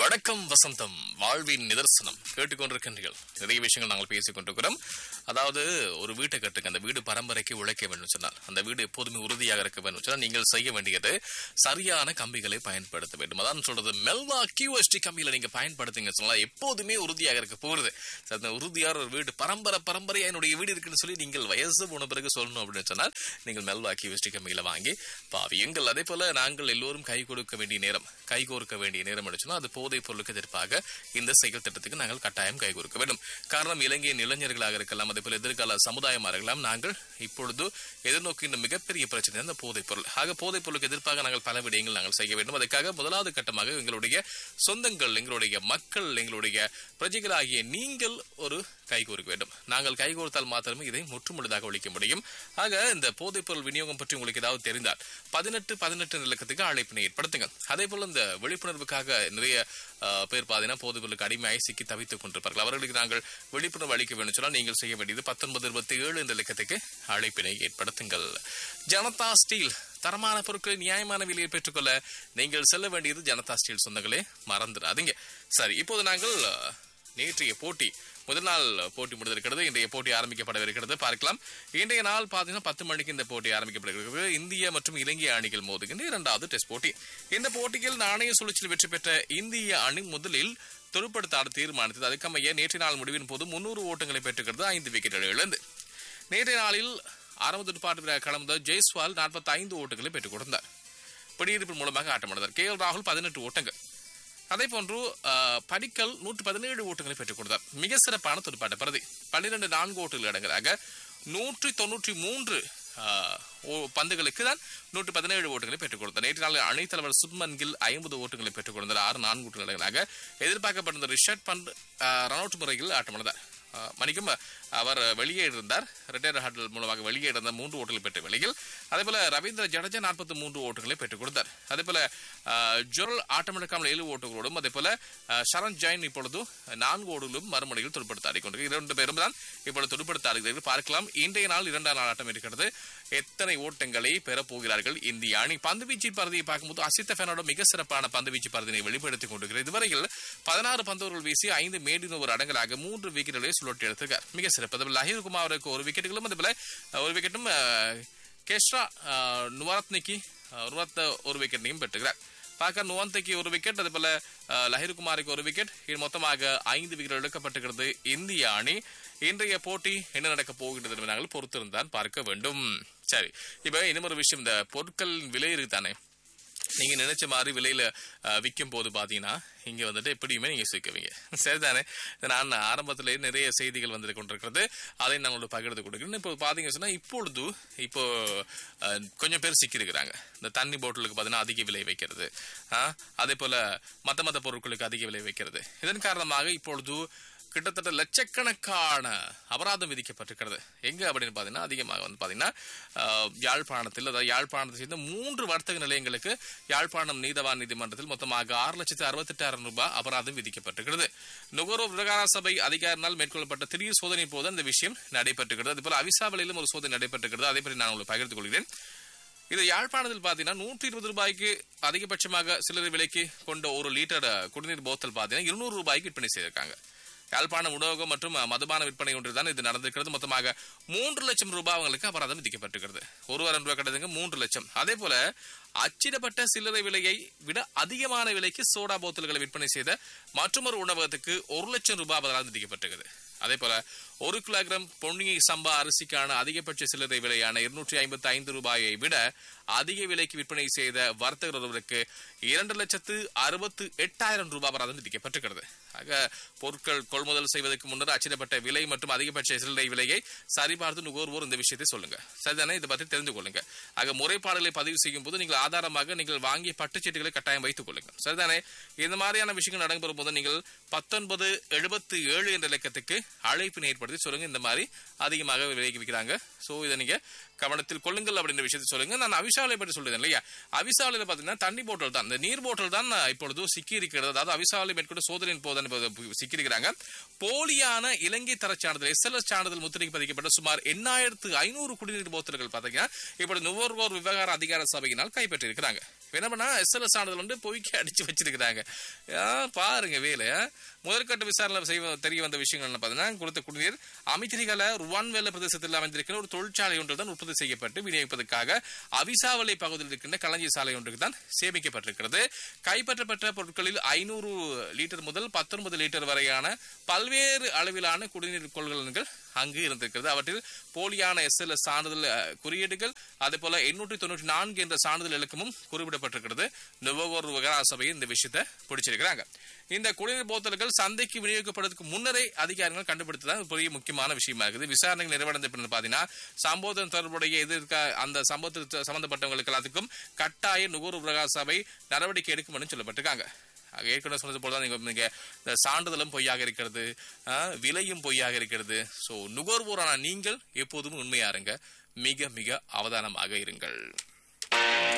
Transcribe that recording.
வணக்கம் வசந்தம் வாழ்வின் நிதர்சனம் கேட்டுக்கொண்டிருக்கின்றீர்கள் நிறைய விஷயங்கள் நாங்கள் பேசிக் கொண்டிருக்கிறோம் அதாவது ஒரு வீட்டை கட்டுங்க அந்த வீடு பரம்பரைக்கு உழைக்க வேண்டும் சொன்னால் அந்த வீடு எப்போதுமே உறுதியாக இருக்க வேண்டும் சொன்னால் நீங்கள் செய்ய வேண்டியது சரியான கம்பிகளை பயன்படுத்த வேண்டும் அதான் சொல்றது மெல்வா கியூஎஸ்டி கம்பிகளை நீங்க பயன்படுத்துங்க சொன்னா எப்போதுமே உறுதியாக இருக்க போகிறது சரி, அந்த உறுதியான ஒரு வீடு பரம்பரை பரம்பரையா என்னுடைய வீடு இருக்குன்னு சொல்லி நீங்கள் வயசு போன பிறகு சொல்லணும் அப்படின்னு சொன்னால் நீங்கள் மெல்வா கியூஎஸ்டி கம்பிகளை வாங்கி பாவியுங்கள் அதே போல நாங்கள் எல்லோரும் கை கொடுக்க வேண்டிய நேரம் கை கோர்க்க வேண்டிய நேரம் எடுச்சோம்னா அது போதைப் பொருளுக்கு எதிர்ப்பாக இந்த செயல் திட்டத்துக்கு நாங்கள் கட்டாயம் கை கொடுக்க வேண்டும் காரணம் இலங்கையின் இளைஞர்களாக இருக்கலாம் அதே போல எதிர்கால சமுதாயமாக இருக்கலாம் நாங்கள் இப்பொழுது எதிர்நோக்கின்ற மிகப்பெரிய பிரச்சனை அந்த போதைப் பொருள் ஆக போதைப் பொருளுக்கு எதிர்ப்பாக நாங்கள் பல விடயங்கள் நாங்கள் செய்ய வேண்டும் அதற்காக முதலாவது கட்டமாக எங்களுடைய சொந்தங்கள் எங்களுடைய மக்கள் எங்களுடைய பிரஜைகளாகிய நீங்கள் ஒரு கை கோர்க்க வேண்டும் நாங்கள் கை கோர்த்தால் மாத்திரமே இதை முற்றுமுழுதாக ஒழிக்க முடியும் ஆக இந்த போதைப் பொருள் விநியோகம் பற்றி உங்களுக்கு ஏதாவது தெரிந்தால் பதினெட்டு பதினெட்டு இலக்கத்துக்கு அழைப்பினை ஏற்படுத்துங்கள் அதே போல இந்த விழிப்புணர்வுக்காக நிறைய அஹ், பேர் பார்த்தீங்கன்னா போதைப் பொருளுக்கு அடிமையாய் சிக்கி தவித்துக் கொண்டிருப்பார்கள் அவர்களுக்கு நாங்கள் விழிப்புணர்வு அளிக்க வேண்டும் சொன்னால் நீங்கள் செய்ய வேண்டியது பத்தொன்பது இருபத்தி ஏழு இந்த இலக்கத்துக்கு அழைப்பினை ஏற்படுத்துங்கள் ஜனதா ஸ்டீல் தரமான பொருட்களை நியாயமான விலையை பெற்றுக்கொள்ள நீங்கள் செல்ல வேண்டியது ஜனதா ஸ்டீல் சொந்தங்களே மறந்துடாதீங்க சரி இப்போது நாங்கள் அஹ், நேற்றைய போட்டி முதல் நாள் போட்டி முடிந்திருக்கிறது இன்றைய போட்டி ஆரம்பிக்கப்படவிருக்கிறது பார்க்கலாம் இன்றைய நாள் பார்த்தீங்கன்னா பத்து மணிக்கு இந்த போட்டி ஆரம்பிக்கப்படுகிறது இந்திய மற்றும் இலங்கை அணிகள் மோதுகின்ற இரண்டாவது டெஸ்ட் போட்டி இந்த போட்டியில் நாணய சுழற்சியில் வெற்றி பெற்ற இந்திய அணி முதலில் துருப்படுத்த ஆட தீர்மானித்தது அதுக்கமைய நேற்றைய நாள் முடிவின் போது முன்னூறு ஓட்டங்களை பெற்றுக்கிறது ஐந்து விக்கெட்டுகள் இழந்து நேற்றைய நாளில் ஆரம்ப துடுப்பாட்ட வீரர் கலந்த ஜெய்ஸ்வால் 45 ஐந்து ஓட்டங்களை பெற்றுக் கொடுத்தார் பிடியிருப்பு மூலமாக ஆட்டமிழந்தார் கே எல் ராகுல் பதினெட்டு ஓட்டங்கள் அதே போன்று அஹ், படிக்கல் நூற்று பதினேழு ஓட்டங்களை பெற்றுக் கொடுத்தார் மிக சிறப்பான துடுப்பாட்ட பிரதி பன்னிரண்டு நான்கு ஓட்டுகள் அடங்கலாக நூற்றி தொன்னூற்றி மூன்று அஹ், ஓ- பந்துகளுக்கு தான் நூற்று பதினேழு ஓட்டுகளை பெற்றுக் கொடுத்தார் நேற்று நாள் அணித் தலைவர் சுப்மன் கில் ஐம்பது ஓட்டுகளை பெற்றுக் கொடுத்தார் ஆறு நான்கு ஓட்டுகள் அடங்கலாக எதிர்பார்க்கப்பட்டிருந்த ரிஷட் பண்ட் அஹ், ரன்அவுட் முறையில் ஆட்டமிழந்தார் அஹ், மணிக்கும் அவர் வெளியே இருந்தார் ரிட்டையர் ஹாட்டல் மூலமாக வெளியே இருந்த மூன்று ஓட்டுகளை பெற்ற வெளியில் அதே போல ரவீந்திர ஜடேஜா நாற்பத்தி மூன்று ஓட்டுகளை பெற்றுக் கொடுத்தார் அதே போல அஹ், ஜொரல் ஆட்டமிழக்காமல் ஏழு ஓட்டுகளோடும் அதே போல அஹ், சரண் ஜெயின் இப்பொழுது நான்கு ஓடுகளும் மறுமுனையில் துடுப்படுத்த ஆடிக்கொண்டிருக்கிறார் இரண்டு பேரும் தான் இப்பொழுது துடுப்படுத்த ஆடுகிறார்கள் பார்க்கலாம் இன்றைய நாள் இரண்டாம் நாள் ஆட்டம் இருக்கிறது எத்தனை ஓட்டங்களை பெறப் போகிறார்கள் இந்திய அணி பந்துவீச்சு பரதியை பார்க்கும்போது அசித்த ஃபேனோட மிக சிறப்பான பந்துவீச்சு பரதினை வெளிப்படுத்திக் கொண்டிருக்கிறது இதுவரையில் பதினாறு பந்தோர்கள் வீசி ஐந்து மேடின் ஒரு அடங்கலாக மூன்று விக்கெட்டுகளை சுழற்றி எடுத்திருக்கார் மிக சிறப்பு அதுபோல லஹீர் குமாருக்கு ஒரு விக்கெட்டுகளும் அதுபோல அஹ், ஒரு விக்கெட்டும் அஹ், கேஷ்ரா அஹ், நுவாரத்னிக்கு அஹ், நுவாரத் ஒரு விக்கெட்டையும் பெற்றுகிறார் பார்க்க நுவந்தைக்கு ஒரு விக்கெட் அதே போல அஹ், லஹீர் குமாருக்கு ஒரு விக்கெட் இது மொத்தமாக ஐந்து விக்கெட் எடுக்கப்பட்டிருக்கிறது இந்திய அணி இன்றைய போட்டி என்ன நடக்க போகின்றது என்பதை நாங்கள் பொறுத்திருந்தான் பார்க்க வேண்டும் சரி இப்ப இன்னும் ஒரு விஷயம் இந்த பொருட்களின் விலை இருக்குதானே நீங்க நினைச்ச மாதிரி விலையில அஹ், விற்கும் போது பாத்தீங்கன்னா இங்க வந்துட்டு எப்படியுமே நீங்க சிக்குவீங்க சரிதானே நான் ஆரம்பத்திலே நிறைய செய்திகள் வந்து கொண்டிருக்கிறது அதை நான் உங்களுக்கு பகிர்ந்து கொடுக்கிறேன் இப்போ பாத்தீங்க சொன்னா இப்பொழுது இப்போ அஹ், கொஞ்சம் பேர் சிக்கியிருக்கிறாங்க இந்த தண்ணி பாட்டிலுக்கு பாத்தீங்கன்னா அதிக விலை வைக்கிறது ஆ, அதே போல மத்த மத்த பொருட்களுக்கு அதிக விலை வைக்கிறது இதன் காரணமாக இப்பொழுது கிட்டத்தட்ட லட்சக்கணக்கான அபராதம் விதிக்கப்பட்டிருக்கிறது எங்க அப்படின்னு பாத்தீங்கன்னா அதிகமாக வந்து பாத்தீங்கன்னா ஆஹ், யாழ்ப்பாணத்தில் அதாவது யாழ்ப்பாணத்தை சேர்ந்த மூன்று வர்த்தக நிலையங்களுக்கு யாழ்ப்பாணம் நீதவான் நீதிமன்றத்தில் மொத்தமாக ஆறு லட்சத்து அறுபத்தெட்டாயிரம் ரூபாய் அபராதம் விதிக்கப்பட்டிருக்கிறது நுகர்வோர் விவகார சபை அதிகாரினால் மேற்கொள்ளப்பட்ட திடீர் சோதனை போது அந்த விஷயம் நடைபெற்றிருக்கிறது அதுபோல அவிசாவளியிலும் ஒரு சோதனை நடைபெற்றிருக்கிறது அதை பற்றி நான் உங்களுக்கு பகிர்ந்து கொள்கிறேன் இது யாழ்ப்பாணத்தில் பார்த்தீங்கன்னா நூற்றி இருபது ரூபாய்க்கு அதிகபட்சமாக சில்லறை விலைக்கு கொண்ட ஒரு லிட்டர் அஹ், குடிநீர் போத்தல் பார்த்தீங்கன்னா இருநூறு ரூபாய்க்கு விற்பனை செய்திருக்காங்க யாழ்ப்பாணம் உணவகம் மற்றும் அஹ், மதுபான விற்பனை ஒன்று தான் இது நடந்திருக்கிறது மொத்தமாக மூன்று லட்சம் ரூபாய் அவங்களுக்கு அபராதம் விதிக்கப்பட்டிருக்கிறது ஒருவரம் ரூபாய் கிடையாதுங்க மூன்று லட்சம் அதே போல அச்சிடப்பட்ட சில்லறை விலையை விட அதிகமான விலைக்கு சோடா போத்தல்களை விற்பனை செய்த மற்றொரு உணவகத்துக்கு ஒரு லட்சம் ரூபாய் அபராதம் விதிக்கப்பட்டிருக்கிறது அதே போல ஒரு கிலோகிராம் பொன்னியை சம்பா அரிசிக்கான அதிகபட்ச சில்லறை விலையான இருநூற்றி ஐம்பத்தி ஐந்து ரூபாயை விட அதிக விலைக்கு விற்பனை செய்த வர்த்தகர் ஒருவருக்கு இரண்டு லட்சத்து அறுபத்து எட்டாயிரம் ரூபாய் அபராதம் விதிக்கப்பட்டிருக்கிறது ஆக பொருட்கள் கொள்முதல் செய்வதற்கு முன்னர் அச்சிடப்பட்ட விலை மற்றும் அதிகபட்ச சில்லறை விலையை சரிபார்த்து நுகர்வோர் இந்த விஷயத்தை சொல்லுங்க சரிதானே இதை பற்றி தெரிந்து கொள்ளுங்க ஆக முறைப்பாடுகளை பதிவு செய்யும் போது நீங்கள் ஆதாரமாக நீங்கள் வாங்கிய பட்டுச்சீட்டுகளை கட்டாயம் வைத்துக் கொள்ளுங்கள் சரிதானே இந்த மாதிரியான விஷயங்கள் நடைபெறும் போது நீங்கள் பத்தொன்பது எழுபத்தி ஏழு என்ற இலக்கத்துக்கு அழைப்பினை ஏற்படுத்தி சொல்லுங்க இந்த மாதிரி அதிகமாக விலைக்கு விற்கிறாங்க சோ இதை நீங்க கவனத்தில் கொள்ளுங்கள் அப்படின்ற விஷயத்தை சொல்லுங்க நான் அவிசாலை பற்றி சொல்றேன் இல்லையா அவிசாலையில பாத்தீங்கன்னா தண்ணி போட்டல் தான் இந்த நீர் போட்டல் தான் இப்பொழுது சிக்கி இருக்கிறது அதாவது அவிசாலை மேற்கொண்டு சோதனையின் போது சிக்கி இருக்கிறாங்க போலியான இலங்கை தரச் சான்றிதழ் எஸ்எல்எஸ் சான்றிதழ் முத்திரைக்கு பதிக்கப்பட்ட சுமார் எண்ணாயிரத்து ஐநூறு குடிநீர் போத்தல்கள் பாத்தீங்கன்னா இப்பொழுது நுகர்வோர் விவகார அதிகார சபையினால் கைப்பற்றியிருக்கிறாங்க என்ன பண்ணா எஸ்எல்எஸ் சான்றிதழ் வந்து பொய்க்கு அடிச்சு வச்சிருக்கிறாங்க ஆ, பாருங்க வேலை ஆ. முதற்கட்ட விசாரணை செய்வ தெரிய வந்த விஷயங்கள் என்ன பார்த்தீங்கன்னா கொடுத்த குடிநீர் அமைச்சரிகள ருவான்வேல பிரதேசத்தில் அமைந்திருக்கிற ஒரு தொழிற்சாலை ஒன்றில் தான் உற்பத்தி செய்யப்பட்டு விநியோகிப்பதற்காக அவிசாவளை பகுதியில் இருக்கின்ற களஞ்சி சாலை ஒன்றுக்கு தான் சேமிக்கப்பட்டிருக்கிறது கைப்பற்றப்பட்ட பொருட்களில் ஐநூறு லிட்டர் முதல் பத்தொன்பது லிட்டர் வரையான பல்வேறு அளவிலான குடிநீர் கொள்கலன்கள் அங்கு இருந்திருக்கிறது அவற்றில் போலியான எஸ்எல்எஸ் சான்றிதழ் அஹ், குறியீடுகள் அதே போல எண்ணூற்றி தொண்ணூற்றி நான்கு என்ற சான்றிதழ் இலக்கமும் குறிப்பிடப்பட்டிருக்கிறது நுகர்வோர் விவகார சபை இந்த விஷயத்தை பிடிச்சிருக்கிறாங்க இந்த குடிநீர் போத்தல்கள் சந்தைக்கு விநியோகிக்கப்படுவதற்கு முன்னரே அதிகாரிகள் கண்டுபிடித்ததான் பெரிய முக்கியமான விஷயமா இருக்குது விசாரணை நிறைவடைந்த பின்னர் பாத்தீங்கன்னா சம்பவத்தின் தொடர்புடைய எதிர்க்க அந்த சம்பவத்துக்கு சம்பந்தப்பட்டவங்களுக்கு எல்லாத்துக்கும் கட்டாய நுகர்வோர் விவகார சபை நடவடிக்கை எடுக்கும் என்று சொல்லப்பட்டிருக்காங்க ஆக ஏற்கனவே சொன்னது போல தான் நீங்க நீங்க இந்த சான்றிதழும் பொய்யாக இருக்கிறது ஆ, விலையும் பொய்யாக இருக்கிறது சோ நுகர்வோரான நீங்கள் எப்போதும் உண்மையா இருங்க மிக மிக அவதானமாக இருங்கள்